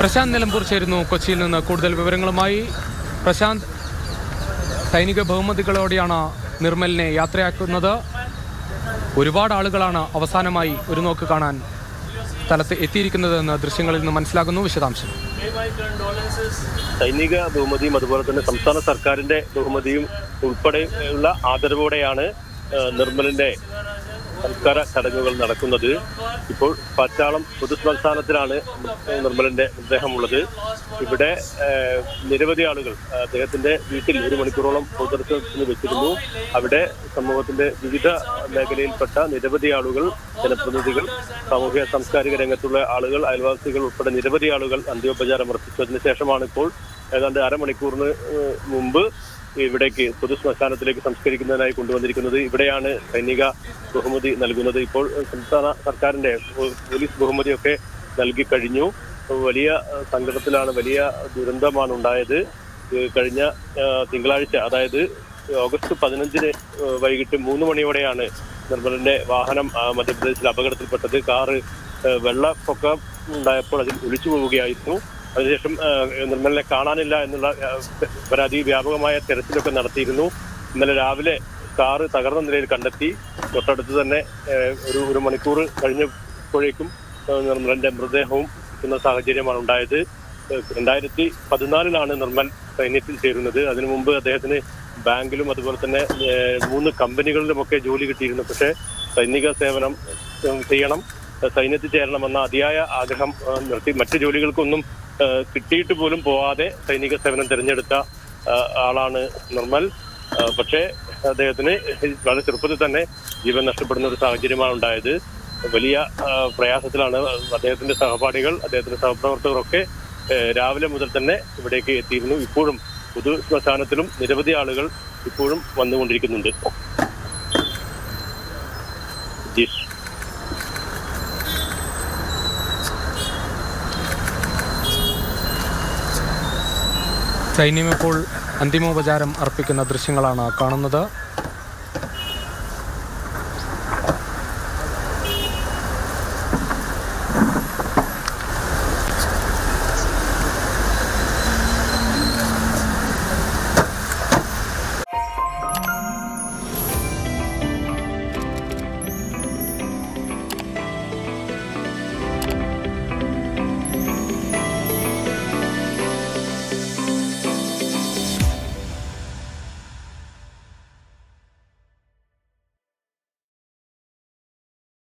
പ്രശാന്ത് നിലമ്പൂർ ചേരുന്നു കൊച്ചിയിൽ നിന്ന് കൂടുതൽ വിവരങ്ങളുമായി പ്രശാന്ത് സൈനിക ബഹുമതികളോടെയാണ് നിർമ്മലിനെ യാത്രയാക്കുന്നത് ഒരുപാട് ആളുകളാണ് അവസാനമായി ഒരു നോക്ക് കാണാൻ സ്ഥലത്ത് എത്തിയിരിക്കുന്നതെന്ന് ദൃശ്യങ്ങളിൽ നിന്ന് മനസ്സിലാകുന്നു വിശദാംശം സൈനിക ബഹുമതിയും അതുപോലെ തന്നെ സംസ്ഥാന സർക്കാരിന്റെ ബഹുമതിയും ഉൾപ്പെടെയുള്ള ആദരവോടെയാണ് ആ, നിർമ്മലിന്റെ സംസ്കാര ചടങ്ങുകൾ നടക്കുന്നത് ഇപ്പോൾ പച്ചാളം പൊതുശ്മശാനത്തിലാണ് നിർമ്മലിന്റെ മൃതദേഹമുള്ളത് ഇവിടെ ആ, നിരവധി ആളുകൾ ആ, അദ്ദേഹത്തിന്റെ വീട്ടിൽ ഒരു മണിക്കൂറോളം പൊതുദർശനത്തിന് വെച്ചിരുന്നു അവിടെ സമൂഹത്തിന്റെ വിവിധ മേഖലയിൽപ്പെട്ട നിരവധി ആളുകൾ ജനപ്രതിനിധികൾ സാമൂഹ്യ സാംസ്കാരിക രംഗത്തുള്ള ആളുകൾ അയൽവാസികൾ ഉൾപ്പെടെ നിരവധി ആളുകൾ അന്ത്യോപചാരം അർപ്പിച്ചതിന് ശേഷമാണ് ഇപ്പോൾ ഏതാണ്ട് അരമണിക്കൂറിന് ഏഹ്, മുമ്പ് ഇവിടേക്ക് പൊതു ശ്മശാനത്തിലേക്ക് സംസ്കരിക്കുന്നതിനായി കൊണ്ടുവന്നിരിക്കുന്നത് ഇവിടെയാണ് സൈനിക ബഹുമതി നൽകുന്നത് ഇപ്പോൾ സംസ്ഥാന സർക്കാരിന്റെ പോ- പോലീസ് ബഹുമതിയൊക്കെ നൽകി കഴിഞ്ഞു വലിയ ഏഹ്, സങ്കടത്തിലാണ് വലിയ ദുരന്തമാണ് ഉണ്ടായത് ഏഹ്, കഴിഞ്ഞ ഏഹ്, തിങ്കളാഴ്ച അതായത് ഓഗസ്റ്റ് പതിനഞ്ചിന് ഏഹ്, വൈകിട്ട് മൂന്ന് മണിയോടെയാണ് നിർമ്മലിന്റെ വാഹനം ആ, മധ്യപ്രദേശിൽ അപകടത്തിൽപ്പെട്ടത് കാറ് ഏഹ്, വെള്ളപ്പൊക്കം ഉണ്ടായപ്പോൾ അതിൽ ഒലിച്ചു പോവുകയായിരുന്നു അതിനുശേഷം ഏഹ്, നിർമ്മലിനെ കാണാനില്ല എന്നുള്ള ഏഹ്, പരാതി വ്യാപകമായ തെരച്ചിലൊക്കെ നടത്തിയിരുന്നു ഇന്നലെ രാവിലെ കാറ് തകർന്ന നിലയിൽ കണ്ടെത്തി തൊട്ടടുത്ത് തന്നെ ഏഹ്, ഒരു ഒരു മണിക്കൂർ കഴിഞ്ഞപ്പോഴേക്കും ഏഹ്, നിർമ്മലിന്റെ മൃതദേഹവും എത്തുന്ന സാഹചര്യമാണ് ഉണ്ടായത് ഏഹ്, രണ്ടായിരത്തി പതിനാലിലാണ് നിർമ്മൽ സൈന്യത്തിൽ ചേരുന്നത് അതിനു മുമ്പ് അദ്ദേഹത്തിന് ബാങ്കിലും അതുപോലെ തന്നെ ഏഹ്, മൂന്ന് കമ്പനികളിലുമൊക്കെ ജോലി കിട്ടിയിരുന്നു പക്ഷേ സൈനിക സേവനം ഏഹ്, ചെയ്യണം ഏഹ്, സൈന്യത്തിൽ ചേരണമെന്ന അതിയായ ആഗ്രഹം ഏഹ്, നിർത്തി മറ്റു ജോലികൾക്കൊന്നും ഏഹ്, കിട്ടിയിട്ട് പോലും പോവാതെ സൈനിക സേവനം തിരഞ്ഞെടുത്ത ഏഹ്, ആളാണ് നിർമ്മൽ ഏഹ്, പക്ഷേ അദ്ദേഹത്തിന് വളരെ ചെറുപ്പത്തിൽ തന്നെ ജീവൻ നഷ്ടപ്പെടുന്ന ഒരു സാഹചര്യമാണ് ഉണ്ടായത് വലിയ ഏഹ്, പ്രയാസത്തിലാണ് അദ്ദേഹത്തിന്റെ സഹപാഠികൾ അദ്ദേഹത്തിന്റെ സഹപ്രവർത്തകരൊക്കെ ഏഹ്, രാവിലെ മുതൽ തന്നെ ഇവിടേക്ക് എത്തിയിരുന്നു ഇപ്പോഴും പൊതു ശ്മശാനത്തിലും നിരവധി ആളുകൾ ഇപ്പോഴും വന്നുകൊണ്ടിരിക്കുന്നുണ്ട് ജീഷ് സൈന്യം ഇപ്പോൾ അന്തിമോപചാരം അർപ്പിക്കുന്ന ദൃശ്യങ്ങളാണ് കാണുന്നത്